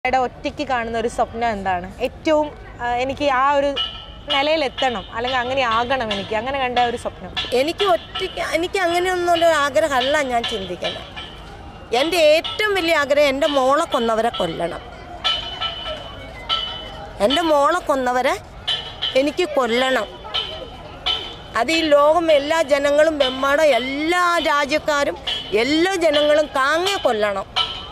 യുടെ ഒറ്റയ്ക്ക് കാണുന്ന ഒരു സ്വപ്നം എന്താണ് ഏറ്റവും ആ, എനിക്ക് ആ ഒരു നിലയിലെത്തണം അല്ലെങ്കിൽ അങ്ങനെ ആകണം എനിക്ക് അങ്ങനെ കണ്ട ഒരു സ്വപ്നം എനിക്ക് ഒറ്റയ്ക്ക് എനിക്ക് അങ്ങനെയൊന്നുമൊരു ആഗ്രഹമല്ല ഞാൻ ചിന്തിക്കുന്നത് എൻ്റെ ഏറ്റവും വലിയ ആഗ്രഹം എൻ്റെ മോളെ കൊന്നവരെ കൊല്ലണം എൻ്റെ മോളെ കൊന്നവരെ എനിക്ക് കൊല്ലണം അത് ഈ ലോകം എല്ലാ ജനങ്ങളും വെമ്മാടം എല്ലാ രാജ്യക്കാരും എല്ലാ ജനങ്ങളും കാങ്ങെ കൊല്ലണം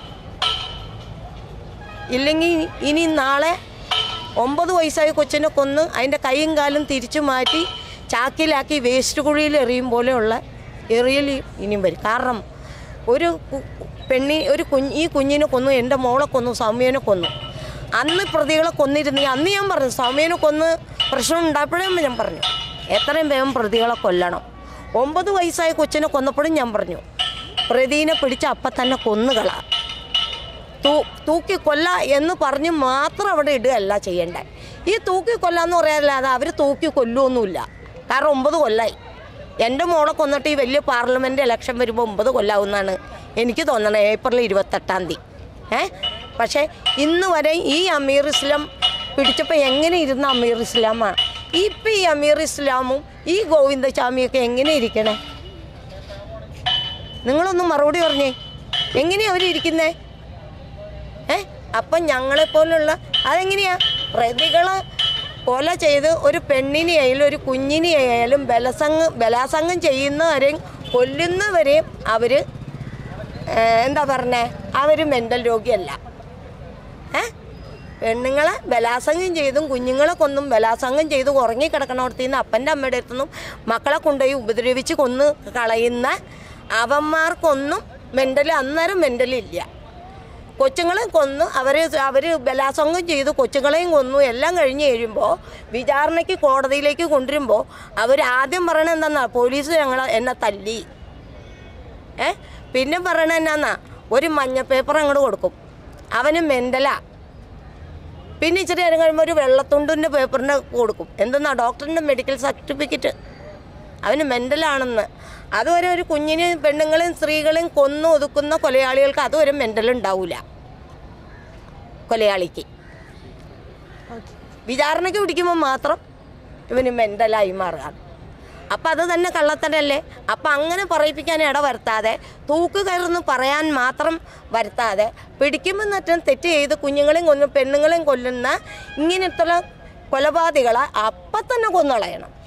ഇല്ലെങ്കിൽ ഇനി നാളെ ഒമ്പത് വയസ്സായ കൊച്ചിനെ കൊന്ന് അതിൻ്റെ കൈയും കാലും തിരിച്ചു മാറ്റി ചാക്കിലാക്കി വേസ്റ്റ് കുഴിയിൽ എറിയും പോലെയുള്ള എറിയൽ ഇനിയും വരും കാരണം ഒരു കു- പെണ്ണി ഒരു കുഞ്ഞ് ഈ കുഞ്ഞിനെ കൊന്നു എൻ്റെ മോളെ കൊന്നു സൗമ്യനെ കൊന്നു അന്ന് പ്രതികളെ കൊന്നിരുന്നെങ്കിൽ അന്ന് ഞാൻ പറഞ്ഞു സൗമ്യനെ കൊന്ന് പ്രശ്നം ഉണ്ടായപ്പോഴേ ഞാൻ പറഞ്ഞു എത്രയും വേഗം പ്രതികളെ കൊല്ലണം ഒമ്പത് വയസ്സായ കൊച്ചിനെ കൊന്നപ്പോഴും ഞാൻ പറഞ്ഞു പ്രതിനെ പിടിച്ച് അപ്പം തന്നെ കൊന്നുകളാ തൂ തൂക്കി കൊല്ല എന്ന് പറഞ്ഞ് മാത്രം അവിടെ ഇടുകയല്ല ചെയ്യേണ്ടത് ഈ തൂക്കി കൊല്ല എന്ന് പറയാനല്ലാതെ അവർ തൂക്കി കൊല്ലുമൊന്നുമില്ല കാരണം ഒമ്പത് കൊല്ലായി എൻ്റെ മോളെ കൊന്നിട്ട് ഈ വലിയ പാർലമെൻറ്റ് ഇലക്ഷൻ വരുമ്പോൾ ഒമ്പത് കൊല്ലാവുന്നതാണ് എനിക്ക് തോന്നണത് ഏപ്രിൽ ഇരുപത്തെട്ടാം തീയതി ഏ പക്ഷേ ഇന്ന് വരെ ഈ അമീർ ഇസ്ലാം പിടിച്ചപ്പോൾ എങ്ങനെ ഇരുന്ന അമീർ ഇസ്ലാമാണ് ഇപ്പം ഈ അമീർ ഇസ്ലാമും ഈ ഗോവിന്ദസ്വാമിയൊക്കെ എങ്ങനെ ഇരിക്കണേ നിങ്ങളൊന്ന് മറുപടി പറഞ്ഞേ എങ്ങനെയാണ് അവരിയ്ക്കുന്നേ ഏ അപ്പം ഞങ്ങളെപ്പോലുള്ള അതെങ്ങനെയാ പ്രതികളെ കൊല ചെയ്ത് ഒരു പെണ്ണിനെ ആയാലും ഒരു കുഞ്ഞിനെ ആയാലും ബലസംഗം ബലാസംഗം ചെയ്യുന്നവരെയും കൊല്ലുന്നവരെയും അവർ എന്താ പറഞ്ഞേ അവർ മെൻ്റൽ രോഗിയല്ല ഏ പെണ്ണുങ്ങളെ ബലാസംഗം ചെയ്തും കുഞ്ഞുങ്ങളെ കൊന്നും ബലാസംഗം ചെയ്ത് ഉറങ്ങിക്കിടക്കണോടത്തു നിന്ന് അപ്പൻ്റെ അമ്മയുടെ അടുത്തു നിന്നും മക്കളെ കൊണ്ടുപോയി ഉപദ്രവിച്ച് കൊന്ന് കളയുന്ന അവന്മാർക്കൊന്നും മെൻ്റൽ അന്നേരം മെൻ്റലില്ല കൊച്ചുങ്ങളെ കൊന്നു അവർ അവർ ബലാസംഗം ചെയ്തു കൊച്ചുങ്ങളെയും കൊന്നു എല്ലാം കഴിഞ്ഞ് കഴിയുമ്പോൾ വിചാരണയ്ക്ക് കോടതിയിലേക്ക് കൊണ്ടുവരുമ്പോൾ അവർ ആദ്യം പറയണത് എന്താന്നാ പോലീസ് ഞങ്ങളെ എന്നെ തല്ലി ഏ പിന്നെ പറയണത് എന്നാന്നാ ഒരു മഞ്ഞ പേപ്പർ അങ്ങോട്ട് കൊടുക്കും അവന് മെൻ്റലാ പിന്നെ ഇച്ചിരി നേരം കഴിയുമ്പോൾ ഒരു വെള്ളത്തുണ്ടിൻ്റെ പേപ്പറിൻ്റെ കൊടുക്കും എന്തെന്നാ ഡോക്ടറിൻ്റെ മെഡിക്കൽ സർട്ടിഫിക്കറ്റ് അവന് മെൻ്റലാണെന്ന് അതുവരെ ഒരു കുഞ്ഞിന് പെണ്ണുങ്ങളെയും സ്ത്രീകളെയും കൊന്നു ഒതുക്കുന്ന കൊലയാളികൾക്ക് അതുവരെ മെൻ്റൽ ഉണ്ടാവില്ല കൊലയാളിക്ക് വിചാരണയ്ക്ക് പിടിക്കുമ്പോൾ മാത്രം ഇവന് മെൻ്റലായി മാറുകയാണ് അപ്പം അത് തന്നെ കള്ളത്തരല്ലേ അപ്പം അങ്ങനെ പറയിപ്പിക്കാൻ ഇട വരുത്താതെ തൂക്ക് കയറുന്ന് പറയാൻ മാത്രം വരുത്താതെ പിടിക്കുമ്പോൾ നറ്റം തെറ്റ് ചെയ്ത് കുഞ്ഞുങ്ങളെയും കൊന്നു പെണ്ണുങ്ങളെയും കൊല്ലുന്ന ഇങ്ങനത്തുള്ള കൊലപാതകളെ അപ്പം തന്നെ കൊന്നുകളയണം